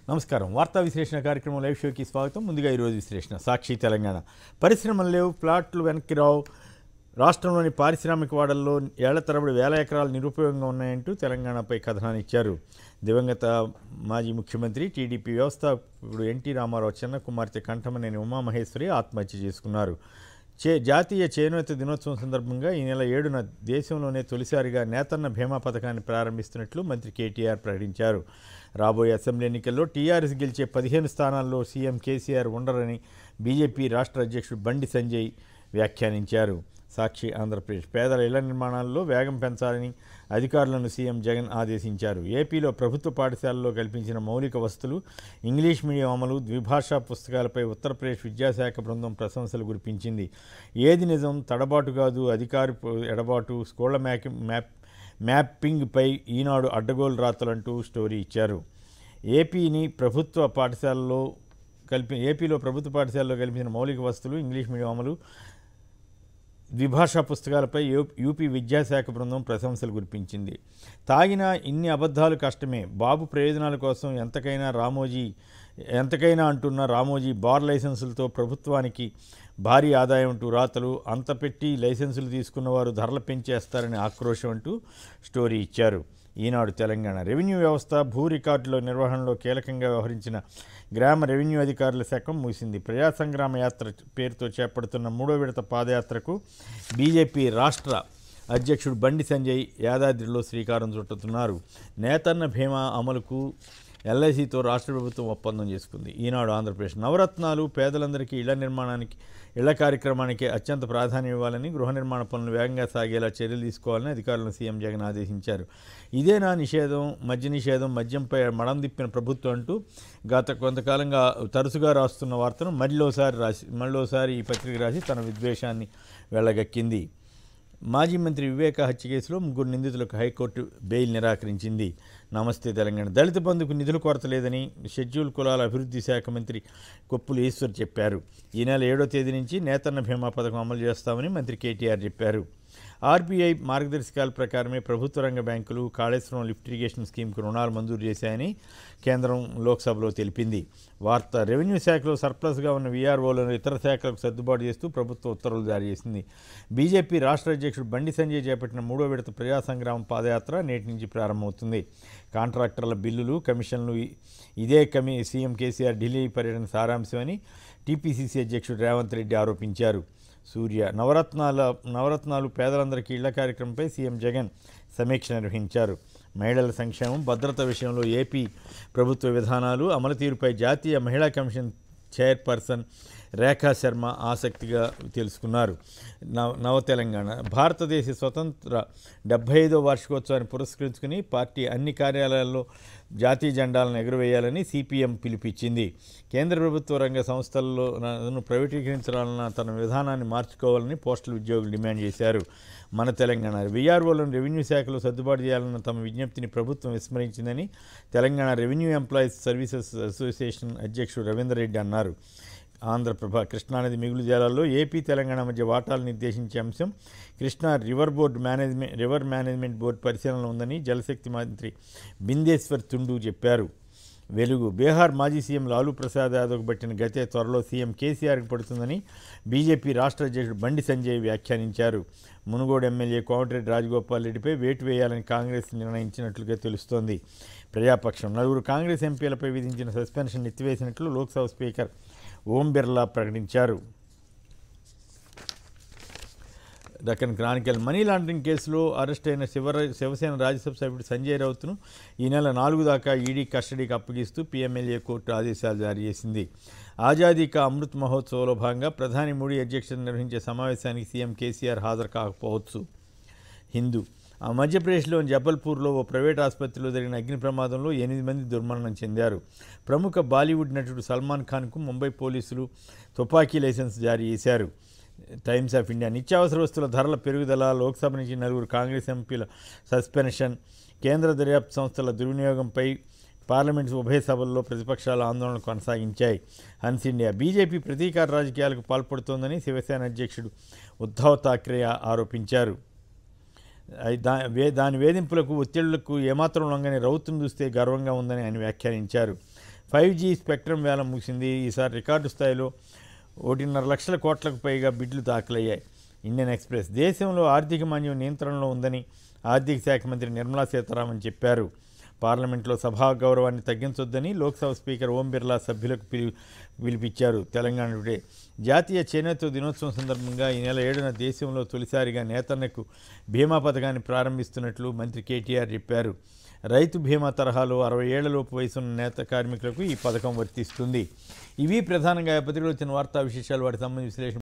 నమస్కారం వార్తా విశ్లేషణ కార్యక్రమం లైవ్ షోకి స్వాగతం ముందుగా ఈరోజు విశ్లేషణ సాక్షి తెలంగాణ పరిశ్రమలు లేవు ప్లాట్లు వెనక్కి రావు రాష్ట్రంలోని పారిశ్రామిక వాడల్లో ఏళ్ల తరబడి వేల ఎకరాలు నిరుపయోగంగా ఉన్నాయంటూ తెలంగాణపై కథనాన్ని ఇచ్చారు దివంగత మాజీ ముఖ్యమంత్రి టీడీపీ వ్యవస్థాపకుడు ఎన్టీ రామారావు చిన్న కుమార్తె కంఠమనేని ఉమామహేశ్వరి ఆత్మహత్య చేసుకున్నారు చే జాతీయ చేనేత దినోత్సవం సందర్భంగా ఈ నెల ఏడున దేశంలోనే తొలిసారిగా నేతన్న భీమా పథకాన్ని ప్రారంభిస్తున్నట్లు మంత్రి కేటీఆర్ ప్రకటించారు రాబోయే అసెంబ్లీ ఎన్నికల్లో టీఆర్ఎస్ గెలిచే పదిహేను స్థానాల్లో సీఎం కేసీఆర్ ఉండరని బీజేపీ రాష్ట్ర అధ్యక్షుడు బండి సంజయ్ వ్యాఖ్యానించారు సాక్షి ఆంధ్రప్రదేశ్ పేదల ఇళ్ల నిర్మాణాల్లో వేగం పెంచాలని అధికారులను సీఎం జగన్ ఆదేశించారు ఏపీలో ప్రభుత్వ పాఠశాలల్లో కల్పించిన మౌలిక వసతులు ఇంగ్లీష్ మీడియం అమలు ద్విభాషా పుస్తకాలపై ఉత్తరప్రదేశ్ విద్యాశాఖ బృందం ప్రశంసలు కురిపించింది ఏది నిజం తడబాటు కాదు అధికారి ఎడబాటు స్కూళ్ల మ్యాక్ మ్యాప్ మ్యాపింగ్పై ఈనాడు అడ్డగోలు రాతలంటూ స్టోరీ ఇచ్చారు ఏపీని ప్రభుత్వ పాఠశాలలో కల్పి ఏపీలో ప్రభుత్వ పాఠశాలలో కల్పించిన మౌలిక వసతులు ఇంగ్లీష్ మీడియం అమలు ద్విభాషా పుస్తకాలపై యూ- యూపీ విద్యాశాఖ బృందం ప్రశంసలు కురిపించింది తాగిన ఇన్ని అబద్ధాలు కష్టమే బాబు ప్రయోజనాల కోసం ఎంతకైనా రామోజీ ఎంతకైనా అంటున్న రామోజీ బార్ లైసెన్సులతో ప్రభుత్వానికి భారీ ఆదాయం అంటూ రాతలు అంత పెట్టి లైసెన్సులు తీసుకున్నవారు ధరలు పెంచేస్తారని ఆక్రోశం అంటూ స్టోరీ ఇచ్చారు ఈనాడు తెలంగాణ రెవెన్యూ వ్యవస్థ భూ రికార్డుల నిర్వహణలో కీలకంగా వ్యవహరించిన గ్రామ రెవెన్యూ అధికారుల శకం ముగిసింది ప్రజా సంగ్రామ యాత్ర పేరుతో చేపడుతున్న మూడో విడత పాదయాత్రకు బీజేపీ రాష్ట్ర అధ్యక్షుడు బండి సంజయ్ యాదాద్రిలో శ్రీకారం చుట్టుతున్నారు నేతన్న భీమా అమలుకు ఎల్ఐసితో రాష్ట్ర ప్రభుత్వం ఒప్పందం చేసుకుంది ఈనాడు ఆంధ్రప్రదేశ్ నవరత్నాలు పేదలందరికీ ఇళ్ల నిర్మాణానికి ఇళ్ల కార్యక్రమానికి అత్యంత ప్రాధాన్యం ఇవ్వాలని గృహ నిర్మాణ పనులు వేగంగా సాగేలా చర్యలు తీసుకోవాలని అధికారులను సీఎం జగన్ ఆదేశించారు ఇదేనా నిషేధం మద్య నిషేధం మద్యంపై మడం తిప్పిన ప్రభుత్వం అంటూ గత కొంతకాలంగా తరచుగా రాస్తున్న వార్తను మళ్ళీసారి రాసి మళ్ళీసారి ఈ పత్రిక రాసి తన విద్వేషాన్ని వెళ్ళగక్కింది మాజీ మంత్రి వివేక హత్య కేసులో ముగ్గురు నిందితులకు హైకోర్టు బెయిల్ నిరాకరించింది నమస్తే తెలంగాణ దళిత బంధుకు నిధుల కొరత లేదని షెడ్యూల్ కులాల అభివృద్ధి శాఖ మంత్రి కొప్పులు ఈశ్వర్ చెప్పారు ఈ నెల ఏడో తేదీ నుంచి నేతన్న భీమా పథకం అమలు చేస్తామని మంత్రి కేటీఆర్ చెప్పారు ఆర్బీఐ మార్గదర్శకాల ప్రకారమే ప్రభుత్వ రంగ బ్యాంకులు కాళేశ్వరం లిఫ్ట్ ఇరిగేషన్ స్కీమ్కు రుణాలు మంజూరు చేశాయని కేంద్రం లోక్సభలో తెలిపింది వార్త రెవెన్యూ శాఖలో సర్ప్లస్గా ఉన్న వీఆర్ఓలను ఇతర శాఖలకు సర్దుబాటు చేస్తూ ప్రభుత్వం ఉత్తర్వులు జారీ చేసింది బీజేపీ రాష్ట్ర అధ్యక్షుడు బండి సంజయ్ చేపట్టిన మూడో విడత ప్రజా సంగ్రామం పాదయాత్ర నేటి నుంచి ప్రారంభమవుతుంది కాంట్రాక్టర్ల బిల్లులు కమిషన్లు ఇ- ఇదే కమి సీఎం కేసీఆర్ ఢిల్లీ పర్యటన సారాంశమని టీపీసీసీ అధ్యక్షుడు రేవంత్ రెడ్డి ఆరోపించారు సూర్య నవరత్నాల నవరత్నాలు పేదలందరికీ ఇళ్ల కార్యక్రమంపై సీఎం జగన్ సమీక్ష నిర్వహించారు మహిళల సంక్షేమం భద్రత విషయంలో ఏపీ ప్రభుత్వ విధానాలు అమలు తీరుపై జాతీయ మహిళా కమిషన్ చైర్పర్సన్ రేఖా శర్మ ఆసక్తిగా తెలుసుకున్నారు నవ నవ తెలంగాణ భారతదేశ స్వతంత్ర డెబ్బై ఐదో వార్షికోత్సవాన్ని పురస్కరించుకుని పార్టీ అన్ని కార్యాలయాల్లో జాతీయ జెండాలను ఎగురవేయాలని సిపిఎం పిలుపిచ్చింది కేంద్ర ప్రభుత్వ రంగ సంస్థల్లో నన్ను ప్రైవేటీకరించాలన్న తన విధానాన్ని మార్చుకోవాలని పోస్టల్ ఉద్యోగులు డిమాండ్ చేశారు మన తెలంగాణ విఆర్ఓలను రెవెన్యూ శాఖలో సర్దుబాటు చేయాలన్న తమ విజ్ఞప్తిని ప్రభుత్వం విస్మరించిందని Telangana revenue employees services association అధ్యక్షుడు రవీందర్ రెడ్డి అన్నారు ఆంధ్రప్రభ కృష్ణానది మిగులు జలాల్లో ఏపీ తెలంగాణ మధ్య వాటాలు నిర్దేశించే అంశం Krishna river board management river management board పరిశీలనలో ఉందని జలశక్తి మంత్రి బిందేశ్వర్ తుండు చెప్పారు వెలుగు బీహార్ మాజీ సీఎం లాలూ ప్రసాద్ యాదవ్కు పట్టిన గతే త్వరలో సీఎం కేసీఆర్కి పడుతుందని బీజేపీ రాష్ట్ర అధ్యక్షుడు బండి సంజయ్ వ్యాఖ్యానించారు మునుగోడు ఎమ్మెల్యే కోమటిరెడ్డి రాజగోపాల్ రెడ్డిపై వేటు వేయాలని కాంగ్రెస్ నిర్ణయించినట్లుగా తెలుస్తోంది ప్రజాపక్షం నలుగురు కాంగ్రెస్ ఎంపీలపై విధించిన సస్పెన్షన్ ఎత్తివేసినట్లు లోక్సభ స్పీకర్ ఓం బిర్లా ప్రకటించారు దక్కన్ క్రానికల్ మనీ లాండరింగ్ కేసులో అరెస్ట్ అయిన శివర శివసేన రాజ్యసభ సభ్యుడు సంజయ్ రౌత్ను ఈ నెల నాలుగు దాకా ఈడీ కస్టడీకి అప్పగిస్తూ పీఎంఎల్ఏ కోర్టు ఆదేశాలు జారీ చేసింది ఆజాదీ కా అమృత్ మహోత్సవంలో భాగంగా ప్రధాని మోడీ అధ్యక్షతన నిర్వహించే సమావేశానికి సీఎం కేసీఆర్ హాజరు కాకపోవచ్చు హిందూ ఆ మధ్యప్రదేశ్లోని జబల్పూర్లో ఓ ప్రైవేట్ ఆసుపత్రిలో జరిగిన అగ్ని ప్రమాదంలో ఎనిమిది మంది దుర్మరణం చెందారు ప్రముఖ బాలీవుడ్ నటుడు సల్మాన్ ఖాన్కు ముంబై పోలీసులు తుపాకీ లైసెన్స్ జారీ చేశారు టైమ్స్ ఆఫ్ ఇండియా నిత్యావసర వస్తువుల ధరల పెరుగుదల లోక్సభ నుంచి నలుగురు కాంగ్రెస్ ఎంపీల సస్పెన్షన్ కేంద్ర దర్యాప్తు సంస్థల దుర్వినియోగంపై పార్లమెంట్ ఉభయ సభల్లో ప్రతిపక్షాల ఆందోళన కొనసాగించాయి హన్స్ ఇండియా బీజేపీ ప్రతీకార రాజకీయాలకు పాల్పడుతోందని శివసేన అధ్యక్షుడు ఉద్ధవ్ థాక్రే ఆరోపించారు అయి దా వే దాని వేధింపులకు ఒత్తిళ్లకు ఏమాత్రం లొంగని రౌతును చూస్తే గర్వంగా ఉందని ఆయన వ్యాఖ్యానించారు ఫైవ్ జీ స్పెక్ట్రమ్ వేల ముగిసింది ఈసారి రికార్డు స్థాయిలో ఒకటిన్నర లక్షల కోట్లకు పైగా బిడ్లు దాఖలయ్యాయి ఇండియన్ ఎక్స్ప్రెస్ దేశంలో ఆర్థిక మాన్యం నియంత్రణలో ఉందని ఆర్థిక శాఖ మంత్రి నిర్మలా సీతారామన్ చెప్పారు పార్లమెంట్లో సభా గౌరవాన్ని తగ్గించొద్దని లోక్సభ స్పీకర్ ఓం బిర్లా సభ్యులకు పిలు పిలిపించారు తెలంగాణ టుడే జాతీయ చేనేత దినోత్సవం సందర్భంగా ఈ నెల ఏడున దేశంలో తొలిసారిగా నేతన్నకు బీమా పథకాన్ని ప్రారంభిస్తున్నట్లు మంత్రి కేటీఆర్ చెప్పారు రైతు బీమా తరహాలో అరవై ఏళ్లలోపు వయసున్న నేత కార్మికులకు ఈ పథకం వర్తిస్తుంది ఇవి ప్రధానంగా పత్రికలో వచ్చిన వార్తా విశేషాలు వాటి సంబంధించిన విశ్లేషణ